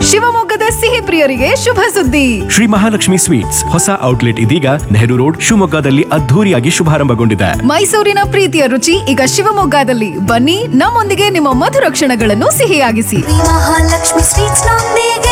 ಶಿವಮೊಗ್ಗದ ಸಿಹಿ ಪ್ರಿಯರಿಗೆ ಶುಭ ಸುದ್ದಿ ಶ್ರೀ ಮಹಾಲಕ್ಷ್ಮಿ ಸ್ವೀಟ್ಸ್ ಹೊಸ ಔಟ್ಲೆಟ್ ಇದೀಗ ನೆಹರು ರೋಡ್ ಶಿವಮೊಗ್ಗದಲ್ಲಿ ಅದ್ಧೂರಿಯಾಗಿ ಶುಭಾರಂಭಗೊಂಡಿದೆ ಮೈಸೂರಿನ ಪ್ರೀತಿಯ ರುಚಿ ಈಗ ಶಿವಮೊಗ್ಗದಲ್ಲಿ ಬನ್ನಿ ನಮ್ಮೊಂದಿಗೆ ನಿಮ್ಮ ಮಧುರ ಕ್ಷಣಗಳನ್ನು ಸಿಹಿಯಾಗಿಸಿ ಮಹಾಲಕ್ಷ್ಮಿ ಸ್ವೀಟ್ಸ್ ನೊಂದಿಗೆ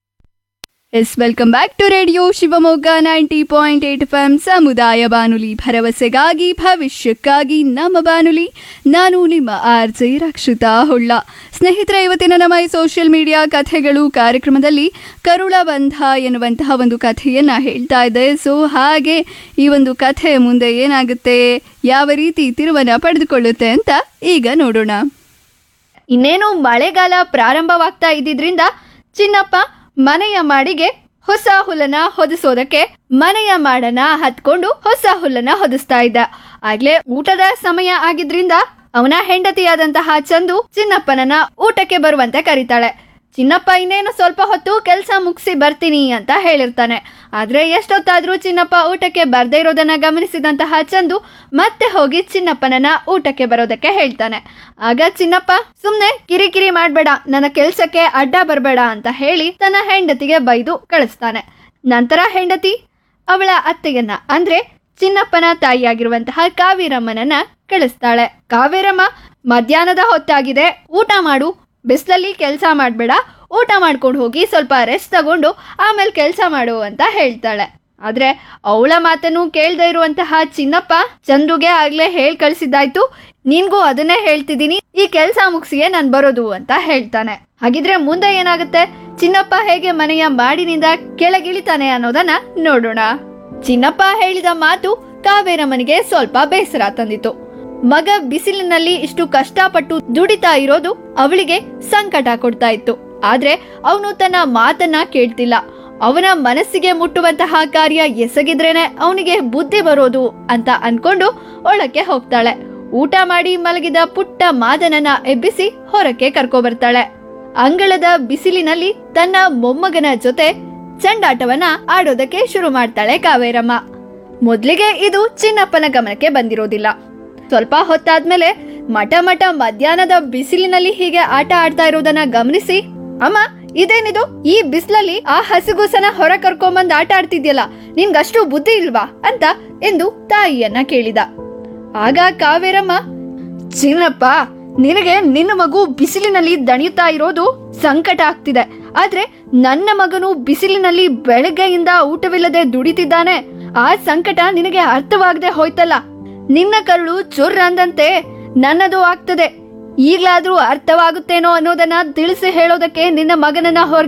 yes welcome back to radio Shivamogga ninety point eight FM ಎಂ ಸಮುದಾಯ ಬಾನುಲಿ ಭರವಸೆಗಾಗಿ ಭವಿಷ್ಯಕ್ಕಾಗಿ ನಮ್ಮ ಬಾನುಲಿ ನಾನು ನಿಮ್ಮ ಆರ್ ಜೆ ರಕ್ಷಿತಾ ಹೊಳ್ಳ ಸ್ನೇಹಿತರೆ ಇವತ್ತಿನ ನಮ್ಮ ಈ ಸೋಷಿಯಲ್ ಮೀಡಿಯಾ ಕಥೆಗಳು ಕಾರ್ಯಕ್ರಮದಲ್ಲಿ ಕರುಳ ಬಂಧ ಎನ್ನುವಂತಹ ಒಂದು ಕಥೆಯನ್ನು ಹೇಳ್ತಾ ಇದೆ ಸೊ ಹಾಗೆ ಈ ಒಂದು ಕಥೆ ಮುಂದೆ ಏನಾಗುತ್ತೆ ಯಾವ ರೀತಿ ತಿರುವನ್ನ ಪಡೆದುಕೊಳ್ಳುತ್ತೆ ಅಂತ ಈಗ ನೋಡೋಣ ಇನ್ನೇನು ಮಳೆಗಾಲ ಪ್ರಾರಂಭವಾಗ್ತಾ ಇದ್ದಿದ್ರಿಂದ ಚಿನ್ನಪ್ಪ ಮನೆಯ ಮಾಡಿಗೆ ಹೊಸ ಹುಲ್ಲನ ಹೊದಿಸೋದಕ್ಕೆ ಮನೆಯ ಮಾಡನ ಹತ್ಕೊಂಡು ಹೊಸ ಹುಲ್ಲನ ಹೊದಿಸ್ತಾ ಇದ್ದ ಆಗ್ಲೇ ಊಟದ ಸಮಯ ಆಗಿದ್ರಿಂದ ಅವನ ಹೆಂಡತಿಯಾದಂತಹ ಚಂದು ಚಿನ್ನಪ್ಪನನ್ನ ಊಟಕ್ಕೆ ಬರುವಂತೆ ಕರೀತಾಳೆ ಚಿನ್ನಪ್ಪ ಇನ್ನೇನು ಸ್ವಲ್ಪ ಹೊತ್ತು ಕೆಲಸ ಮುಗಿಸಿ ಬರ್ತೀನಿ ಅಂತ ಹೇಳಿರ್ತಾನೆ ಆದ್ರೆ ಎಷ್ಟೊತ್ತಾದ್ರೂ ಚಿನ್ನಪ್ಪ ಊಟಕ್ಕೆ ಬರ್ದೇ ಇರೋದನ್ನ ಗಮನಿಸಿದಂತಹ ಚಂದು ಮತ್ತೆ ಹೋಗಿ ಚಿನ್ನಪ್ಪನನ್ನ ಊಟಕ್ಕೆ ಬರೋದಕ್ಕೆ ಹೇಳ್ತಾನೆ ಆಗ ಚಿನ್ನಪ್ಪ ಸುಮ್ನೆ ಕಿರಿಕಿರಿ ಮಾಡ್ಬೇಡ ನನ್ನ ಕೆಲ್ಸಕ್ಕೆ ಅಡ್ಡ ಬರಬೇಡ ಅಂತ ಹೇಳಿ ತನ್ನ ಹೆಂಡತಿಗೆ ಬೈದು ಕಳಿಸ್ತಾನೆ ನಂತರ ಹೆಂಡತಿ ಅವಳ ಅತ್ತೆಯನ್ನ ಅಂದ್ರೆ ಚಿನ್ನಪ್ಪನ ತಾಯಿಯಾಗಿರುವಂತಹ ಕಾವೇರಮ್ಮನನ್ನ ಕಳಿಸ್ತಾಳೆ ಕಾವೇರಮ್ಮ ಮಧ್ಯಾಹ್ನದ ಹೊತ್ತಾಗಿದೆ ಊಟ ಮಾಡು ಬಿಸಿಲಲ್ಲಿ ಕೆಲಸ ಮಾಡಬೇಡ ಊಟ ಮಾಡ್ಕೊಂಡು ಹೋಗಿ ಸ್ವಲ್ಪ ರೆಸ್ಟ್ ತಗೊಂಡು ಆಮೇಲೆ ಕೆಲಸ ಮಾಡು ಅಂತ ಹೇಳ್ತಾಳೆ ಆದ್ರೆ ಅವಳ ಮಾತನ್ನು ಕೇಳ್ದೇ ಇರುವಂತಹ ಚಿನ್ನಪ್ಪ ಚಂದುಗೆ ಆಗ್ಲೇ ಹೇಳ್ ಕಳ್ಸಿದ್ದಾಯ್ತು ನಿನ್ಗೂ ಅದನ್ನೇ ಹೇಳ್ತಿದ್ದೀನಿ ಈ ಕೆಲಸ ಮುಗಿಸಿಯೇ ನಾನು ಬರೋದು ಅಂತ ಹೇಳ್ತಾನೆ ಹಾಗಿದ್ರೆ ಮುಂದೆ ಏನಾಗುತ್ತೆ ಚಿನ್ನಪ್ಪ ಹೇಗೆ ಮನೆಯ ಮಾಡಿನಿಂದ ಕೆಳಗಿಳಿತಾನೆ ಅನ್ನೋದನ್ನ ನೋಡೋಣ ಚಿನ್ನಪ್ಪ ಹೇಳಿದ ಮಾತು ಕಾವೇರಮ್ಮನಿಗೆ ಸ್ವಲ್ಪ ಬೇಸರ ತಂದಿತು ಮಗ ಬಿಸಿಲಿನಲ್ಲಿ ಇಷ್ಟು ಕಷ್ಟಪಟ್ಟು ದುಡಿತಾ ಇರೋದು ಅವಳಿಗೆ ಸಂಕಟ ಕೊಡ್ತಾ ಇತ್ತು ಆದ್ರೆ ಅವನು ತನ್ನ ಮಾತನ್ನ ಕೇಳ್ತಿಲ್ಲ ಅವನ ಮನಸ್ಸಿಗೆ ಮುಟ್ಟುವಂತಹ ಕಾರ್ಯ ಎಸಗಿದ್ರೇನೆ ಅವನಿಗೆ ಬುದ್ಧಿ ಬರೋದು ಅಂತ ಅನ್ಕೊಂಡು ಒಳಕ್ಕೆ ಹೋಗ್ತಾಳೆ ಊಟ ಮಾಡಿ ಮಲಗಿದ ಪುಟ್ಟ ಮಾದನನ್ನ ಎಬ್ಬಿಸಿ ಹೊರಕ್ಕೆ ಕರ್ಕೊ ಬರ್ತಾಳೆ ಅಂಗಳದ ಬಿಸಿಲಿನಲ್ಲಿ ತನ್ನ ಮೊಮ್ಮಗನ ಜೊತೆ ಚೆಂಡಾಟವನ್ನ ಆಡೋದಕ್ಕೆ ಶುರು ಮಾಡ್ತಾಳೆ ಕಾವೇರಮ್ಮ ಮೊದ್ಲಿಗೆ ಇದು ಚಿನ್ನಪ್ಪನ ಗಮನಕ್ಕೆ ಬಂದಿರೋದಿಲ್ಲ ಸ್ವಲ್ಪ ಹೊತ್ತಾದ್ಮೇಲೆ ಮಠ ಮಠ ಮಧ್ಯಾಹ್ನದ ಬಿಸಿಲಿನಲ್ಲಿ ಹೀಗೆ ಆಟ ಆಡ್ತಾ ಇರೋದನ್ನ ಗಮನಿಸಿ ಅಮ್ಮ ಇದೇನಿದು ಈ ಬಿಸಿಲಲ್ಲಿ ಆ ಹಸಿಗೂಸನ ಹೊರ ಕರ್ಕೊಂಬಂದ್ ಆಟ ಆಡ್ತಿದ್ಯಲ್ಲ ನಿನ್ಗಷ್ಟು ಬುದ್ಧಿ ಇಲ್ವಾ ಅಂತ ಎಂದು ತಾಯಿಯನ್ನ ಕೇಳಿದ ಆಗ ಕಾವೇರಮ್ಮ ಚಿನ್ನಪ್ಪ ನಿನಗೆ ನಿನ್ನ ಮಗು ಬಿಸಿಲಿನಲ್ಲಿ ದಣಿಯುತ್ತಾ ಇರೋದು ಸಂಕಟ ಆಗ್ತಿದೆ ಆದ್ರೆ ನನ್ನ ಮಗನು ಬಿಸಿಲಿನಲ್ಲಿ ಬೆಳಗ್ಗೆಯಿಂದ ಊಟವಿಲ್ಲದೆ ದುಡಿತಿದ್ದಾನೆ ಆ ಸಂಕಟ ನಿನಗೆ ಅರ್ಥವಾಗದೆ ಹೋಯ್ತಲ್ಲ ನಿನ್ನ ಕರುಳು ಚುರ್ ಅಂದಂತೆ ನನ್ನದು ಆಗ್ತದೆ ಈಗ್ಲಾದ್ರೂ ಅರ್ಥವಾಗುತ್ತೇನೋ ಅನ್ನೋದನ್ನ ತಿಳಿಸಿ ಹೇಳೋದಕ್ಕೆ ನಿನ್ನ ಮಗನನ್ನ ಹೊರ